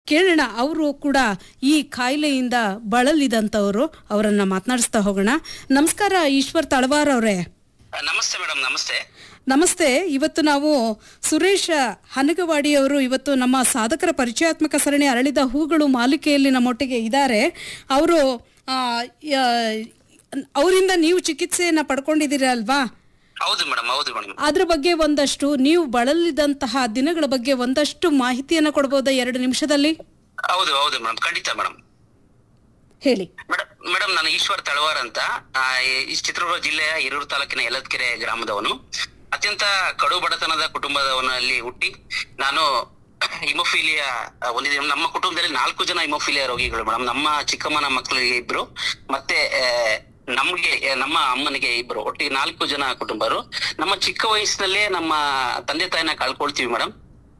ಕೇಳೋಣ ಅವರು ಕೂಡ ಈ ಕಾಯಿಲೆಯಿಂದ ಬಳಲಿದಂಥವರು ಅವರನ್ನ ಮಾತನಾಡಿಸ್ತಾ ಹೋಗೋಣ ನಮಸ್ಕಾರ ಈಶ್ವರ್ ತಳವಾರ್ ಅವರೇ ನಮಸ್ತೆ ಮೇಡಮ್ ನಮಸ್ತೆ ನಮಸ್ತೆ ಇವತ್ತು ನಾವು ಸುರೇಶ್ ಹನಗವಾಡಿ ಅವರು ಇವತ್ತು ನಮ್ಮ ಸಾಧಕರ ಪರಿಚಯಾತ್ಮಕ ಸರಣಿ ಅರಳಿದ ಹೂಗಳು ಮಾಲಿಕೆಯಲ್ಲಿ ನಮ್ಮೊಟ್ಟಿಗೆ ಇದ್ದಾರೆ ಅವರು ಅವರಿಂದ ನೀವು ಚಿಕಿತ್ಸೆಯನ್ನ ಪಡ್ಕೊಂಡಿದ್ದೀರ ಅಲ್ವಾ ಹೌದು ಮೇಡಮ್ ಹೌದು ಮೇಡಮ್ ಅದ್ರ ಬಗ್ಗೆ ಒಂದಷ್ಟು ನೀವು ಬಳಲಿದಂತಹ ದಿನಗಳ ಬಗ್ಗೆ ಒಂದಷ್ಟು ಮಾಹಿತಿಯನ್ನ ಕೊಡ್ಬೋದಾ ಎರಡು ನಿಮಿಷದಲ್ಲಿ ಹೌದು ಹೌದು ಮೇಡಮ್ ಖಂಡಿತ ಮೇಡಮ್ ಹೇಳಿ ಮೇಡಮ್ ಮೇಡಮ್ ನಾನು ಈಶ್ವರ್ ತಳವಾರ್ ಅಂತ ಆ, ಈ- ಈ ಚಿತ್ರದುರ್ಗ ಜಿಲ್ಲೆಯ ಹಿರೂರು ತಾಲೂಕಿನ ಯಲತ್ಕೆರೆ ಗ್ರಾಮದವನು ಅತ್ಯಂತ ಕಡು ಬಡತನದ ಕುಟುಂಬದವನಲ್ಲಿ ಹುಟ್ಟಿ ನಾನು ಹಿಮೋಫೀಲಿಯಾ ಹೊಂದಿದೆ ನಮ್ಮ ಕುಟುಂಬದಲ್ಲಿ ನಾಲ್ಕು ಜನ ಹಿಮೋಫೀಲಿಯಾ ರೋಗಿಗಳು ಮೇಡಮ್ ನಮ್ಮ ಚಿಕ್ಕಮ್ಮನ ಮಕ್ಕಳಿಗೆ ಇಬ್ರು ಮತ್ತೆ ಆ, ನಮ್ಗೆ ಆ, ನಮ್ಮ ಅಮ್ಮನಿಗೆ ಇಬ್ರು ಒಟ್ಟಿಗೆ ನಾಲ್ಕು ಜನ ಕುಟುಂಬರು ನಮ್ಮ ಚಿಕ್ಕ ವಯಸ್ಸಿನಲ್ಲೇ ನಮ್ಮ ತಂದೆ ತಾಯಿನ ಕಳ್ಕೊಳ್ತೀವಿ ಮೇಡಮ್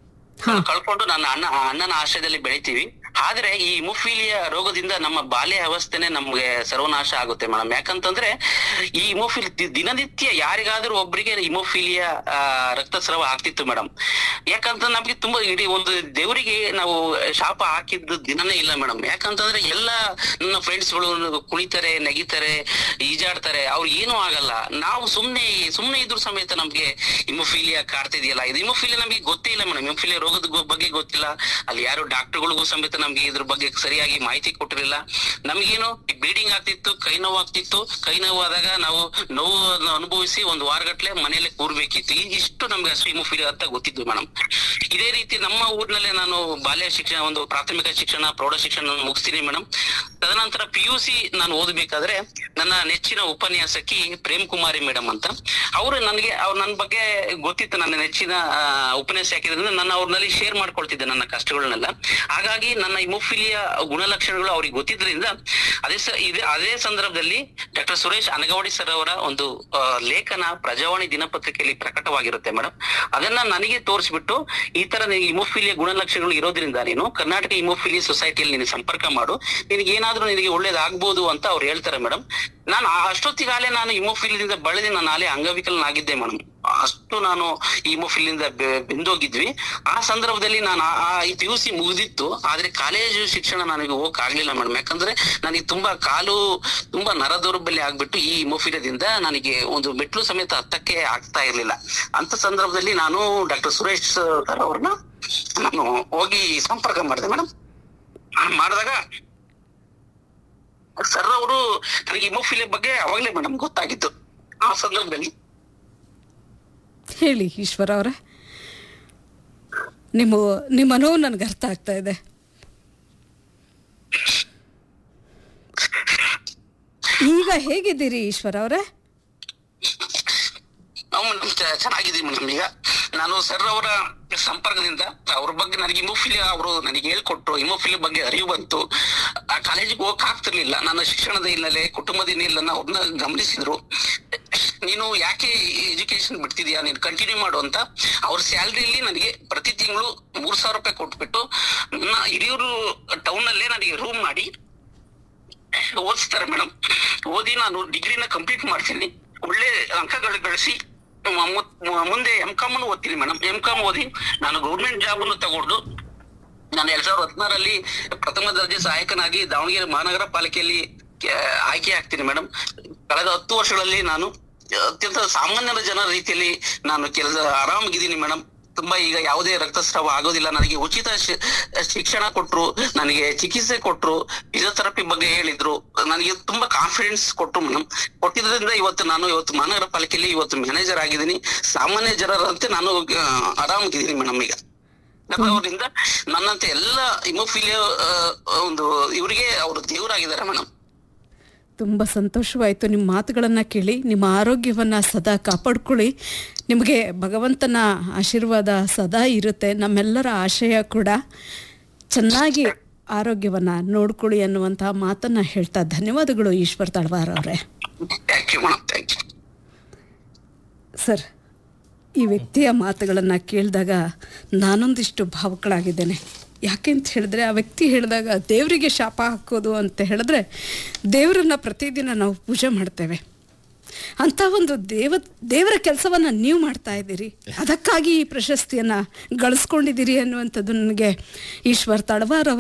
ಹಾ ಕಳ್ಕೊಂಡು ನನ್ನ ಅಣ್ಣ ಅಣ್ಣನ ಆಶ್ರಯದಲ್ಲಿ ಬೆಳಿತೀವಿ ಆದ್ರೆ ಈ ಹಿಮೋಫೀಲಿಯಾ ರೋಗದಿಂದ ನಮ್ಮ ಬಾಲ್ಯ ಅವಸ್ಥೆನೆ ನಮ್ಗೆ ಸರ್ವನಾಶ ಆಗುತ್ತೆ ಮೇಡಮ್ ಯಾಕಂತಂದ್ರೆ ಈ ಹಿಮೋಫಿಲ್ ದಿನನಿತ್ಯ ಯಾರಿಗಾದ್ರೂ ಒಬ್ಬರಿಗೆ ಹಿಮೋಫೀಲಿಯಾ ರಕ್ತಸ್ರಾವ ಆಗ್ತಿತ್ತು ಮೇಡಮ್ ಯಾಕಂತ ನಮ್ಗೆ ತುಂಬಾ ಇಡೀ ಒಂದು ದೇವರಿಗೆ ನಾವು ಶಾಪ ಹಾಕಿದ್ದು ದಿನನೇ ಇಲ್ಲ ಮೇಡಮ್ ಯಾಕಂತಂದ್ರೆ ಎಲ್ಲ ನನ್ನ ಫ್ರೆಂಡ್ಸ್ಗಳು ಕುಣಿತಾರೆ ನೆಗಿತಾರೆ ಈಜಾಡ್ತಾರೆ ಅವ್ರು ಏನೂ ಆಗಲ್ಲ ನಾವು ಸುಮ್ನೆ ಸುಮ್ನೆ ಇದ್ರು ಸಮೇತ ನಮ್ಗೆ ಹಿಮೋಫೀಲಿಯಾ ಕಾಡ್ತಿದೆಯಲ್ಲ ಇದು ಹಿಮೋಫೀಲಿಯಾ ನಮಗೆ ಗೊತ್ತೇ ಇಲ್ಲ ಮೇಡಮ್ ಹಿಮೋಫೀಲಿಯಾ ರೋಗದ ಗೊ- ಬಗ್ಗೆ ಗೊತ್ತಿಲ್ಲ ಅಲ್ಲಿ ಯಾರು ಡಾಕ್ಟರ್ಗಳಿಗೂ ಸಮೇತ ನಮ್ಗೆ ಇದ್ರ ಬಗ್ಗೆ ಸರಿಯಾಗಿ ಮಾಹಿತಿ ಕೊಟ್ಟಿರಲಿಲ್ಲ ನಮ್ಗೇನು ಬ್ಲೀಡಿಂಗ್ ಆಗ್ತಿತ್ತು ಕೈ ನೋವು ಆಗ್ತಿತ್ತು ಕೈ ನೋವು ಆದಾಗ ನಾವು ನೋವು ಅನುಭವಿಸಿ ಒಂದು ವಾರಗಟ್ಲೆ ಮನೆಯಲ್ಲೇ ಕೂರ್ಬೇಕಿತ್ತು ಈ- ಇಷ್ಟು ನಮ್ಗೆ ಅಷ್ಟು ಹಿಮೋಫೀಲಿಯಾ ಅಂತ ಗೊತ್ತಿದ್ದು ಮೇಡಮ್ ಇದೇ ರೀತಿ ನಮ್ಮ ಊರಿನಲ್ಲೇ ನಾನು ಬಾಲ್ಯ ಶಿಕ್ಷಣ ಒಂದು ಪ್ರಾಥಮಿಕ ಶಿಕ್ಷಣ ಪ್ರೌಢ ಶಿಕ್ಷಣ ಮುಗಿಸ್ತೀನಿ ಮೇಡಮ್ ತದನಂತರ ಪಿ ಯು ಸಿ ನಾನು ಓದಬೇಕಾದ್ರೆ ನನ್ನ ನೆಚ್ಚಿನ ಉಪನ್ಯಾಸಕಿ ಪ್ರೇಮ್ ಕುಮಾರಿ ಮೇಡಮ್ ಅಂತ ಅವರು ನನಗೆ ಅವ್ರು ನನ್ನ ಬಗ್ಗೆ ಗೊತ್ತಿತ್ತು ನನ್ನ ನೆಚ್ಚಿನ ಆ, ಉಪನ್ಯಾಸ ಹಾಕಿದ್ರಿಂದ ನಾನು ಅವ್ರನ್ನಲ್ಲಿ ಶೇರ್ ಮಾಡ್ಕೊಳ್ತಿದ್ದೆ ನನ್ನ ಕಷ್ಟಗಳನ್ನೆಲ್ಲ ಹಾಗಾಗಿ ನನ್ನ ಹಿಮೋಫಿಲಿಯಾ ಗುಣಲಕ್ಷಣಗಳು ಅವ್ರಿಗೆ ಗೊತ್ತಿದ್ರಿಂದ ಅದೇ ಸ ಇದೆ ಅದೇ ಸಂದರ್ಭದಲ್ಲಿ ಡಾಕ್ಟರ್ ಸುರೇಶ್ ಅನಗವಾಡಿ ಸರ್ ಅವರ ಒಂದು ಆ, ಲೇಖನ ಪ್ರಜಾವಾಣಿ ದಿನಪತ್ರಿಕೆಯಲ್ಲಿ ಪ್ರಕಟವಾಗಿರುತ್ತೆ ಮೇಡಮ್ ಅದನ್ನ ನನಗೆ ತೋರಿಸ್ಬಿಟ್ಟು ಈ ತರ ಹಿಮೋಫಿಲಿಯಾ ಗುಣಲಕ್ಷಣಗಳು ಇರೋದ್ರಿಂದ ನೀನು ಕರ್ನಾಟಕ ಹಿಮೋಫಿಲಿಯಾ ಸೊಸೈಟಿಯಲ್ಲಿ ನೀನು ಸಂಪರ್ಕ ಮಾಡು ನಿನಗೆ ಏನಾದ್ರೂ ನಿನಗೆ ಒಳ್ಳೇದಾಗ್ಬೋದು ಅಂತ ಅವ್ರು ಹೇಳ್ತಾರೆ ಮೇಡಮ್ ನಾನು ಆ- ಅಷ್ಟೊತ್ತಿಗಾಲೇ ನಾನು ಹಿಮೋಫಿಲಿಯಿಂದ ಬಳಲಿ ನಾನು ಆಲೇ ಅಂಗವಿಕಲನಾಗಿದ್ದೆ ಮೇಡಮ್ ಅಷ್ಟು ನಾನು ಹಿಮೋಫಿಲಿಂದ ಬೆಂದೋಗಿದ್ವಿ ಆ ಸಂದರ್ಭದಲ್ಲಿ ನಾನು ಆ- ಆ ಪಿ ಯು ಸಿ ಮುಗಿದಿತ್ತು ಆದ್ರೆ ಕಾಲೇಜು ಶಿಕ್ಷಣ ನನಗೆ ಹೋಗಕ್ ಆಗ್ಲಿಲ್ಲ ಮೇಡಮ್ ಯಾಕಂದ್ರೆ ನನಗೆ ತುಂಬಾ ಕಾಲು ತುಂಬಾ ನರ ದೌರ್ಬಲ್ಯ ಆಗ್ಬಿಟ್ಟು ಈ ಹಿಮೋಫಿಲಿಯಾದಿಂದ ನನಗೆ ಒಂದು ಮೆಟ್ಲು ಸಮೇತ ಹತ್ತಕ್ಕೆ ಆಗ್ತಾ ಇರ್ಲಿಲ್ಲ ಅಂತ ಸಂದರ್ಭದಲ್ಲಿ ನಾನು ಡಾಕ್ಟರ್ ಸುರೇಶ್ ಸರ್ ಅವ್ರನ್ನ ನಾನು ಹೋಗಿ ಸಂಪರ್ಕ ಮಾಡಿದೆ ಮೇಡಮ್ ಮಾಡಿದಾಗ ಸರ್ ಅವರು ನನಗೆ ಹಿಮೋಫಿಲಿಯಾ ಬಗ್ಗೆ ಅವಾಗ್ಲೇ ಮೇಡಮ್ ಗೊತ್ತಾಗಿತ್ತು ಆ ಸಂದರ್ಭದಲ್ಲಿ ಹೇಳಿ ಈಶ್ವರ ಅವರೇ ನಿಮ್ಮ ನಿಮ್ಮ ನೋವು ನನಗೆ ಅರ್ಥ ಆಗ್ತಾ ಇದೆ ಈಗ ಹೇಗಿದ್ದೀರಿ ಈಶ್ವರ ಅವರೇ ನಾವು ಮೇಡಮ್ ಚೆನ್ನಾಗಿದ್ದೀವಿ ಮೇಡಮ್ ಈಗ ನಾನು ಸರ್ ಅವರ ಸಂಪರ್ಕದಿಂದ ಅವ್ರ ಬಗ್ಗೆ ನನಗೆ ಹಿಮೋಫಿಲಿಯಾ ಅವರು ನನಗೆ ಹೇಳ್ಕೊಟ್ರು ಹಿಮೋಫಿಲಿಯಾ ಬಗ್ಗೆ ಅರಿವು ಬಂತು ಆ ಕಾಲೇಜಿಗೆ ಹೋಗಕ್ ಆಗ್ತಿರ್ಲಿಲ್ಲ ನನ್ನ ಶಿಕ್ಷಣದ ಹಿನ್ನೆಲೆ ಕುಟುಂಬದ ಹಿನ್ನೆಲೆನ ಅವ್ರನ್ನ ಗಮನಿಸಿದ್ರು ನೀನು ಯಾಕೆ ಎಜುಕೇಶನ್ ಬಿಡ್ತಿದ್ಯಾ ನೀನು ಕಂಟಿನ್ಯೂ ಮಾಡು ಅಂತ ಅವ್ರ ಸ್ಯಾಲ್ರಿಲಿ ನನಗೆ ಪ್ರತಿ ತಿಂಗಳು ಮೂರ್ ಸಾವಿರ ರೂಪಾಯಿ ಕೊಟ್ಬಿಟ್ಟು ನನ್ನ ಹಿರಿಯೂರು ಟೌನ್ ಅಲ್ಲೇ ನನಗೆ ರೂಮ್ ಮಾಡಿ ಓದಿಸ್ತಾರೆ ಮೇಡಮ್ ಓದಿ ನಾನು ಡಿಗ್ರಿನ ಕಂಪ್ಲೀಟ್ ಮಾಡ್ತೀನಿ ಒಳ್ಳೆ ಅಂಕಗಳು ಗಳಿಸಿ ಮ- ಮು- ಮುಂದೆ ಎಂ ಕಾಮ್ ಓದ್ತೀನಿ ಮೇಡಮ್ ಎಂ ಕಾಮ್ ಓದಿ ನಾನು ಗೌರ್ಮೆಂಟ್ ಜಾಬ್ ಅನ್ನು ತಗೊಂಡು ನಾನು ಎರಡ್ ಸಾವಿರದ ಹದಿನಾರಲ್ಲಿ ಪ್ರಥಮ ದರ್ಜೆ ಸಹಾಯಕನಾಗಿ ದಾವಣಗೆರೆ ಮಹಾನಗರ ಪಾಲಿಕೆಯಲ್ಲಿ ಕೆ- ಆಯ್ಕೆ ಆಗ್ತೀನಿ ಮೇಡಮ್ ಕಳೆದ ಹತ್ತು ವರ್ಷಗಳಲ್ಲಿ ನಾನು ಅತ್ಯಂತ ಸಾಮಾನ್ಯರ ಜನರ ರೀತಿಯಲ್ಲಿ ನಾನು ಕೆಲಸ ಆರಾಮಾಗಿದ್ದೀನಿ ಮೇಡಮ್ ತುಂಬಾ ಈಗ ಯಾವುದೇ ರಕ್ತಸ್ರಾವ ಆಗೋದಿಲ್ಲ ನನಗೆ ಉಚಿತ ಶಿ- ಶಿಕ್ಷಣ ಕೊಟ್ರು ನನಗೆ ಚಿಕಿತ್ಸೆ ಕೊಟ್ರು ಫಿಸಿಯೋಥೆರಪಿ ಬಗ್ಗೆ ಹೇಳಿದ್ರು ನನಗೆ ತುಂಬಾ ಕಾನ್ಫಿಡೆನ್ಸ್ ಕೊಟ್ರು ಮೇಡಮ್ ಕೊಟ್ಟಿದ್ರಿಂದ ಇವತ್ತು ನಾನು ಇವತ್ತು ಮಹಾನಗರ ಪಾಲಿಕೆಯಲ್ಲಿ ಇವತ್ತು ಮ್ಯಾನೇಜರ್ ಆಗಿದ್ದೀನಿ ಸಾಮಾನ್ಯ ಜನರಂತೆ ನಾನು ಆ, ಆರಾಮಾಗಿದ್ದೀನಿ ಮೇಡಮ್ ಈಗ ಅವರಿಂದ ನನ್ನಂತೆ ಎಲ್ಲ ಹಿಮೋಫಿಲಿಯಾ ಒಂದು ಇವರಿಗೆ ಅವರು ದೇವರಾಗಿದ್ದಾರೆ ಮೇಡಮ್ ತುಂಬ ಸಂತೋಷವಾಯಿತು ನಿಮ್ಮ ಮಾತುಗಳನ್ನು ಕೇಳಿ ನಿಮ್ಮ ಆರೋಗ್ಯವನ್ನು ಸದಾ ಕಾಪಾಡ್ಕೊಳ್ಳಿ ನಿಮಗೆ ಭಗವಂತನ ಆಶೀರ್ವಾದ ಸದಾ ಇರುತ್ತೆ ನಮ್ಮೆಲ್ಲರ ಆಶಯ ಕೂಡ ಚೆನ್ನಾಗಿ ಆರೋಗ್ಯವನ್ನು ನೋಡ್ಕೊಳ್ಳಿ ಅನ್ನುವಂತಹ ಮಾತನ್ನು ಹೇಳ್ತಾ ಧನ್ಯವಾದಗಳು ಈಶ್ವರ್ ತಳವಾರ್ ಅವರೇ thank you madam thank you sir ಈ ವ್ಯಕ್ತಿಯ ಮಾತುಗಳನ್ನು ಕೇಳಿದಾಗ ನಾನೊಂದಿಷ್ಟು ಭಾವುಕಳಾಗಿದ್ದೇನೆ ಯಾಕೆ ಅಂತ ಹೇಳಿದ್ರೆ ಆ ವ್ಯಕ್ತಿ ಹೇಳಿದಾಗ ದೇವರಿಗೆ ಶಾಪ ಹಾಕೋದು ಅಂತ ಹೇಳಿದ್ರೆ ದೇವರನ್ನ ಪ್ರತಿದಿನ ನಾವು ಪೂಜೆ ಮಾಡ್ತೇವೆ ಅಂಥ ಒಂದು ದೇವ ದೇವರ ಕೆಲಸವನ್ನು ನೀವು ಮಾಡ್ತಾ ಇದ್ದೀರಿ ಅದಕ್ಕಾಗಿ ಈ ಪ್ರಶಸ್ತಿಯನ್ನು ಗಳಿಸ್ಕೊಂಡಿದ್ದೀರಿ ಅನ್ನುವಂಥದ್ದು ನನಗೆ ಈಶ್ವರ್ ತಳವಾರ್ ಅವರ